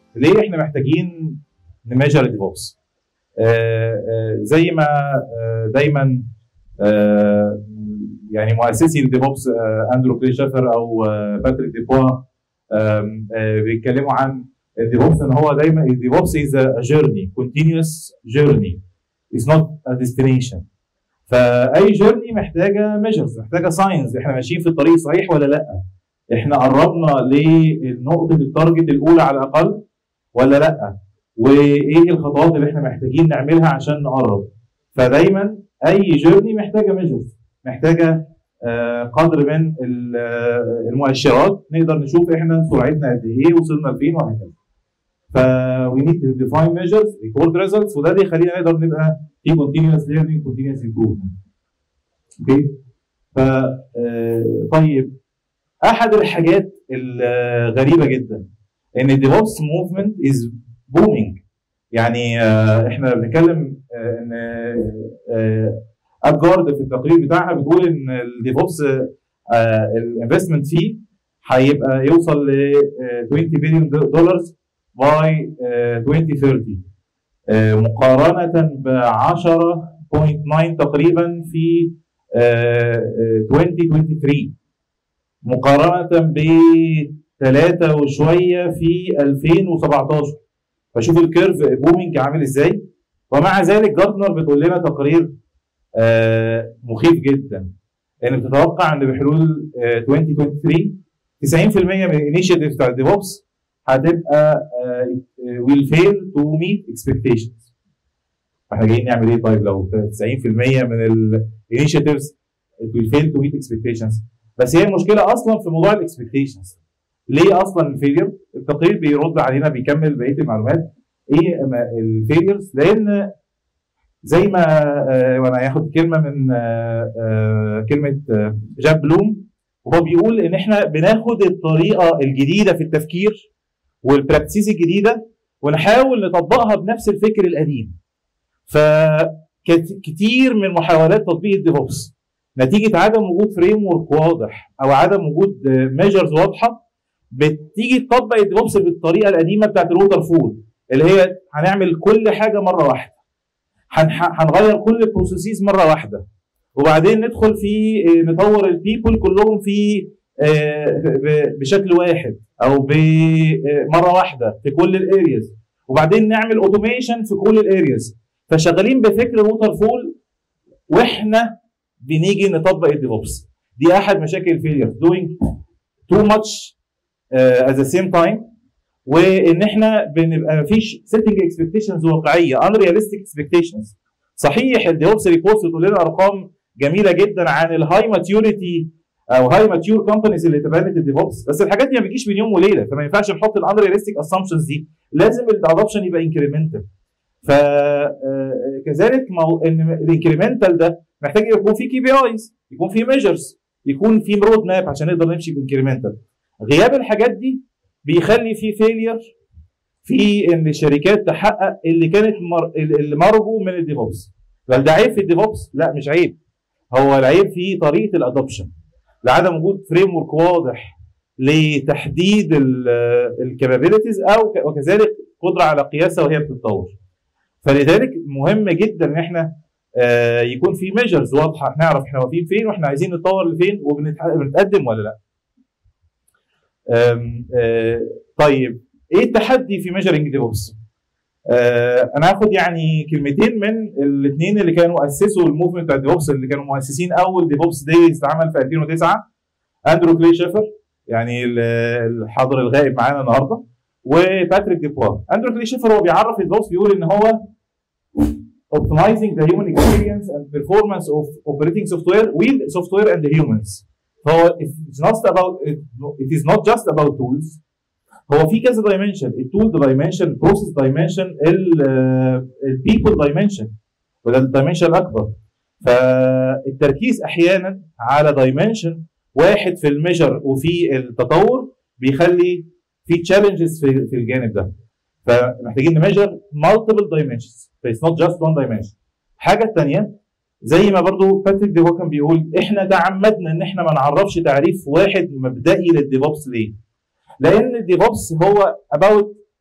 ليه احنا محتاجين نميجر الديفوبس زي ما آه، دايما آه، يعني مؤسسي الديفوبس آه، اندرو كلي شافر او آه، باتريك ديبوا آم، آه، بيتكلموا عن الديفوبس ان هو دايما الديفوبس از ا جيرني كونتينوس جيرني از نوت ا ديستنيشن فاي جيرني محتاجه ميجرز محتاجه ساينز احنا ماشيين في الطريق صحيح ولا لا احنا قربنا لنقطه التارجت الاولى على الاقل ولا لا وايه الخطوات اللي احنا محتاجين نعملها عشان نقرب فدايما اي جيرني محتاجه ميجرز محتاجه آه، قدر من ال- آه، المؤشرات نقدر نشوف احنا سرعتنا قد ايه وصلنا لفين وهكذا ف we need to define measures record results وده اللي يخلينا نقدر نبقى في continuous learning continuous improvement اوكي ف آه، طيب احد الحاجات الغريبه جدا ان الديفوبس موفمنت از بومينج يعني آه، احنا بنتكلم آه، ان آه، ابجارد في التقرير بتاعها بتقول ان الديفوبس الانفستمنت فيه هيبقى يوصل ل 20 بليون دولار باي 2030 آه، مقارنه ب 10.9 تقريبا في آه، آه، 2023 مقارنه ب 3 وشويه في 2017 فشوف الكيرف بومينج عامل ازاي ومع ذلك جارتنر بتقول لنا تقرير آه، مخيف جدا ان بتتوقع ان بحلول آه، 2023 90% من الانيشيتيف بتاع الديفوبس هتبقى ويل فيل تو ميت اكسبكتيشنز احنا جايين نعمل ايه طيب لو 90% من الانيشيتيفز ويل فيل تو ميت اكسبكتيشنز بس هي المشكله اصلا في موضوع الاكسبكتيشنز ليه اصلا الفيلير التقرير بيرد علينا بيكمل بقيه المعلومات ايه الفيليرز لان زي ما آه، وانا هاخد كلمه من آه، آه، كلمه آه، جاب بلوم وهو بيقول ان احنا بناخد الطريقه الجديده في التفكير والبراكتسيس الجديده ونحاول نطبقها بنفس الفكر القديم فكتير من محاولات تطبيق الديفوبس نتيجه عدم وجود فريم ورك واضح او عدم وجود ميجرز واضحه بتيجي تطبق الديفوبس بالطريقه القديمه بتاعت الووتر فول اللي هي هنعمل كل حاجه مره واحده هنح- هنغير كل البروسيسز مره واحده وبعدين ندخل في آه، نطور البيبل كلهم في آه، ب- بشكل واحد او ب- آه، مره واحده في كل الارياز وبعدين نعمل اوتوميشن في كل الارياز فشغالين بفكر ووتر فول واحنا بنيجي نطبق الديفوبس دي احد مشاكل الفيلير دوينج تو ماتش ات ذا سيم تايم وان احنا بنبقى مفيش سيتنج اكسبكتيشنز واقعيه unrealistic اكسبكتيشنز صحيح الديوبس ريبورت بتقول لنا ارقام جميله جدا عن الهاي ماتيوريتي او هاي ماتيور كومبانيز اللي تبنت الديفوبس بس الحاجات دي ما بتجيش من يوم وليله فما ينفعش نحط الانريالستيك اسامبشنز دي لازم الادوبشن يبقى انكريمنتال فكذلك ان الانكريمنتال ده محتاج يكون في كي بي ايز يكون في ميجرز يكون في رود ماب عشان نقدر نمشي بانكريمنتال غياب الحاجات دي بيخلي في فيلير في ان الشركات تحقق اللي كانت مر... اللي مرجو من الديفوبس هل ده عيب في الديفوبس؟ لا مش عيب هو العيب في طريقه الادوبشن لعدم وجود فريم ورك واضح لتحديد الكابابيلتيز او ك- وكذلك قدره على قياسها وهي بتتطور فلذلك مهم جدا ان احنا آه، يكون في ميجرز واضحه نعرف احنا واقفين فين واحنا عايزين نتطور لفين وبنتقدم ولا لا آم، آه، طيب ايه التحدي في ميجرنج ديفوبس؟ انا هاخد يعني كلمتين من الاثنين اللي كانوا اسسوا الموفمنت بتاع ديفوبس اللي كانوا مؤسسين اول ديفوبس داي اتعمل في 2009 اندرو كلي شيفر يعني ال- الحاضر الغائب معانا النهارده وباتريك ديبوا اندرو كلي شيفر هو بيعرف الديفوبس بيقول ان هو optimizing the human experience and performance of operating software with software and the humans فهو it's not about it is not just about tools هو في كذا دايمنشن التول دايمنشن البروسيس دايمنشن البيبل دايمنشن وده الدايمنشن الاكبر فالتركيز احيانا على دايمنشن واحد في الميجر وفي التطور بيخلي في تشالنجز في في الجانب ده فمحتاجين نميجر مالتيبل دايمنشنز فايتس نوت جاست وان دايمنشن الحاجه الثانيه زي ما برضو باتريك دي هو كان بيقول احنا تعمدنا ان احنا ما نعرفش تعريف واحد مبدئي للديفوبس ليه؟ لان الديفوبس هو about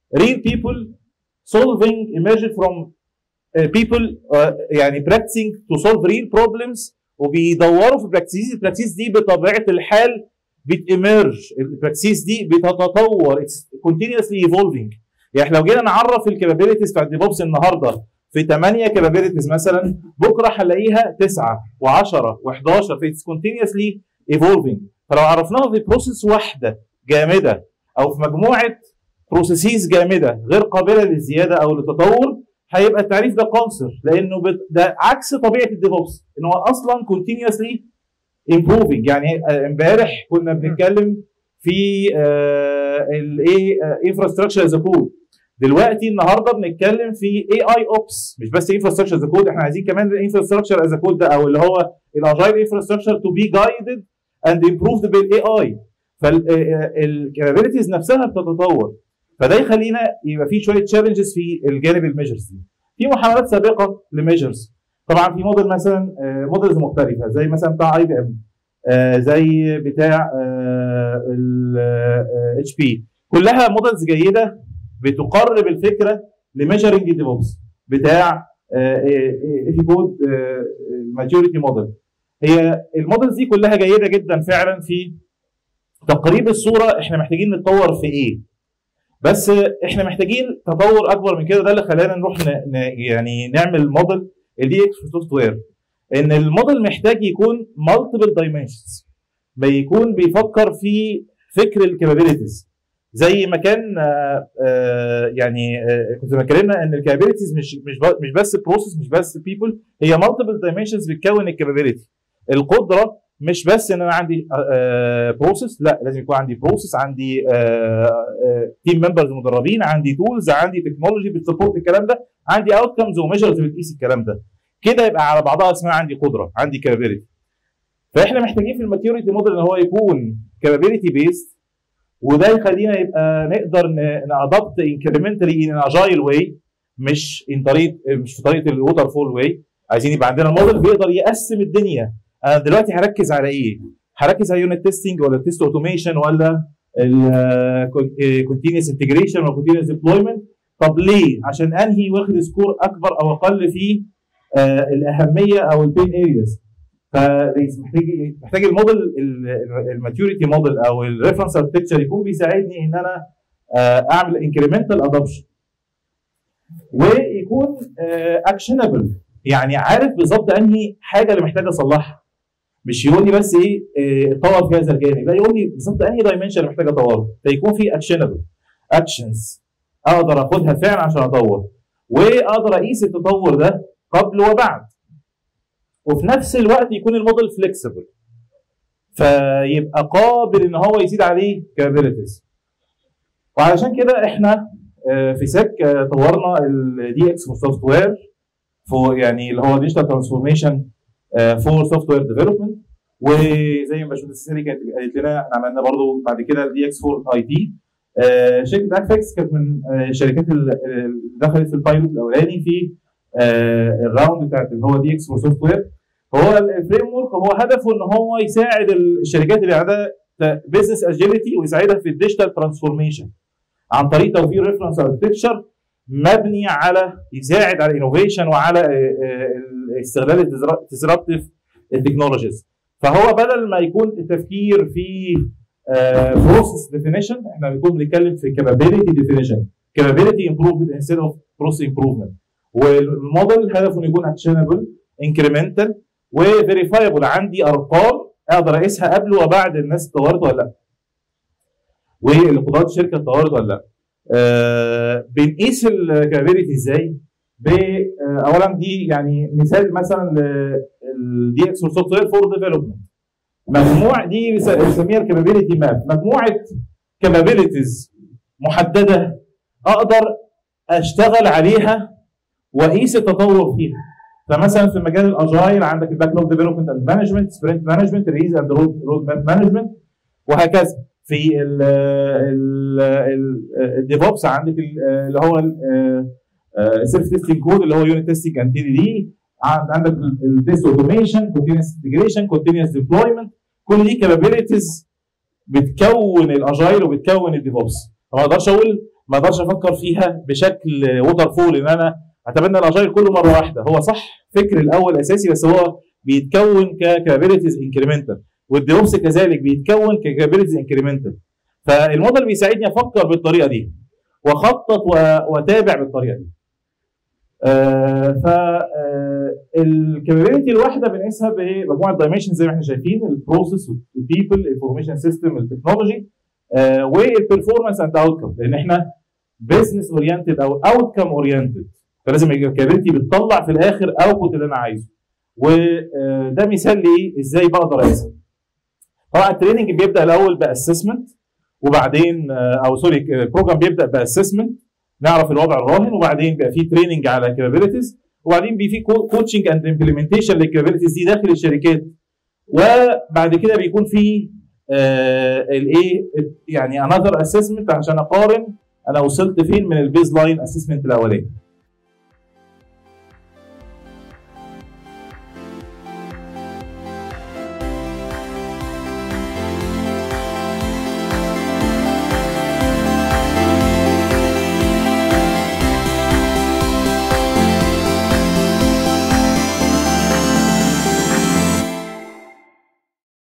real people solving emerged from uh, people uh, يعني practicing to solve real problems وبيدوروا في البراكتسيس البراكتسيس دي بطبيعه الحال بتemerge البراكتسيس دي بتتطور it's continuously evolving يعني احنا لو جينا نعرف الكابابيلتيز بتاعت ديفوبس النهارده في 8 كابابيلتيز مثلا بكره هنلاقيها 9 و10 و11 فيتس كونتينيوسلي ايفولفينج فلو عرفناها في بروسيس واحده جامده او في مجموعه بروسيسز جامده غير قابله للزياده او للتطور هيبقى التعريف ده قاصر لانه بت... ده عكس طبيعه الديفوبس ان هو اصلا كونتينيوسلي امبروفنج يعني امبارح كنا بنتكلم في الايه انفراستراكشر از كود دلوقتي النهارده بنتكلم في اي اي اوبس مش بس انفراستراكشر از كود احنا عايزين كمان الانفراستراكشر از كود ده او اللي هو الاجايل انفراستراكشر تو بي جايدد اند امبروفد بالاي اي فالكابابيلتيز نفسها بتتطور فده يخلينا يبقى في شويه تشالنجز في الجانب الميجرز دي في محاولات سابقه لميجرز طبعا في موديل مثلا موديلز مختلفه زي مثلا بتاع اي بي ام زي بتاع الاتش بي كلها موديلز جيده بتقرب الفكره لميجرنج ديفوبس بتاع ايفي كود ماتيوريتي موديل هي المودلز دي كلها جيده جدا فعلا في تقريب الصوره احنا محتاجين نتطور في ايه بس احنا محتاجين تطور اكبر من كده ده اللي خلانا نروح ن... ن... يعني نعمل موديل الدي اكس سوفت وير ان الموديل محتاج يكون مالتيبل دايمنشنز بيكون بيفكر في فكر الكابابيلتيز زي ما كان آآ آآ يعني آآ كنت اتكلمنا ان الكابابيلتيز مش مش مش بس بروسيس مش بس بيبل هي مالتيبل دايمنشنز بتكون الكابابيلتي القدره مش بس ان انا عندي بروسيس لا لازم يكون عندي بروسيس عندي تيم ممبرز مدربين عندي تولز عندي تكنولوجي بتسبورت الكلام ده عندي اوتكمز وميجرز بتقيس الكلام ده كده يبقى على بعضها اسمها عندي قدره عندي كابابيلتي فاحنا محتاجين في الماتيوريتي موديل ان هو يكون كابابيلتي بيست وده يخلينا يبقى نقدر نادبت انكريمنتالي ان اجايل واي مش ان طريقه مش في طريقه الووتر فول واي عايزين يبقى عندنا موديل بيقدر يقسم الدنيا انا دلوقتي هركز على ايه؟ هركز على يونت تيستنج ولا تيست اوتوميشن ولا الكونتينوس انتجريشن ولا كونتينوس ديبلويمنت طب ليه؟ عشان انهي واخد سكور اكبر او اقل في آه الاهميه او البين ارياز فمحتاج محتاج الموديل الماتيوريتي موديل او الريفرنس اركتشر يكون بيساعدني ان انا آه اعمل انكريمنتال ادوبشن ويكون اكشنبل آه يعني عارف بالظبط انهي حاجه اللي محتاج اصلحها مش يقول لي بس ايه اتطور في هذا الجانب لا يقول لي بالظبط انهي دايمنشن اللي محتاج اطوره فيكون في اكشنبل اكشنز اقدر اخدها فعلا عشان اطور واقدر اقيس التطور ده قبل وبعد وفي نفس الوقت يكون الموديل فليكسيبل فيبقى قابل ان هو يزيد عليه كابابيلتيز وعلشان كده احنا في سك طورنا الدي اكس سوفت وير فور يعني اللي هو ديجيتال ترانسفورميشن فور سوفت وير ديفلوبمنت وزي ما باشمهندس سالي كانت قالت لنا احنا عملنا برضو بعد كده الدي اكس فور اي تي شركه اكفكس كانت من الشركات اللي دخلت في البايلوت الاولاني في الراوند بتاعت اللي هو دي اكس فور سوفت وير هو الفريم ورك هو هدفه ان هو يساعد الشركات اللي عندها بزنس اجيلتي ويساعدها في الديجيتال ترانسفورميشن عن طريق توفير ريفرنس اركتشر مبني على يساعد على الانوفيشن وعلى استغلال الديسربتيف التكنولوجيز فهو بدل ما يكون التفكير في بروسيس ديفينيشن احنا بنكون بنتكلم في كابابيلتي ديفينيشن كابابيلتي امبروفمنت انستيد اوف بروسيس امبروفمنت والموديل هدفه انه يكون اكشنبل انكريمنتال وفيريفايبل عندي ارقام اقدر اقيسها قبل وبعد الناس اتطورت ولا لا والقدرات الشركه اتطورت ولا لا آه بنقيس الكابابيلتي ازاي؟ آه اولا دي يعني مثال مثلا للدي اكس سوفت وير فور ديفلوبمنت مجموع دي بنسميها الكابابيلتي ماب مجموعه كابابيلتيز محدده اقدر اشتغل عليها واقيس التطور فيها فمثلا في مجال الاجايل عندك الباك لوج ديفلوبمنت اند مانجمنت سبرنت مانجمنت ريز اند رود ماب مانجمنت وهكذا في الديفوبس عندك اللي هو السيلف تيستنج كود اللي هو يونت تيستنج اند تي دي دي عندك التيست اوتوميشن كونتينوس انتجريشن كونتينوس ديبلويمنت كل دي كابابيلتيز بتكون الاجايل وبتكون الديفوبس ما اقدرش اقول ما اقدرش افكر فيها بشكل ووتر فول ان انا اتبنى الاجايل كله مره واحده هو صح فكر الاول اساسي بس هو بيتكون ككابيلتيز انكريمنتال والديوبس كذلك بيتكون ككابيلتيز انكريمنتال فالموديل بيساعدني افكر بالطريقه دي واخطط واتابع بالطريقه دي آه ف الكابابيلتي الواحده بنقيسها بمجموعه دايمنشن زي ما احنا شايفين البروسيس البيبل الانفورميشن سيستم التكنولوجي والبرفورمانس اند اوتكم لان احنا بزنس اورينتد او اوتكم اورينتد فلازم الكابابيلتي بتطلع في الاخر اوتبوت اللي انا عايزه وده مثال لايه ازاي بقدر اقيسها طبعا التريننج بيبدا الاول باسسمنت وبعدين او سوري البروجرام بيبدا باسسمنت نعرف الوضع الراهن وبعدين بيبقى في تريننج على كابابيلتيز وبعدين بيبقى في كوتشنج اند امبلمنتيشن للكابابيلتيز دي داخل الشركات وبعد كده بيكون في الايه يعني انذر اسسمنت عشان اقارن انا وصلت فين من البيز لاين اسسمنت الاولاني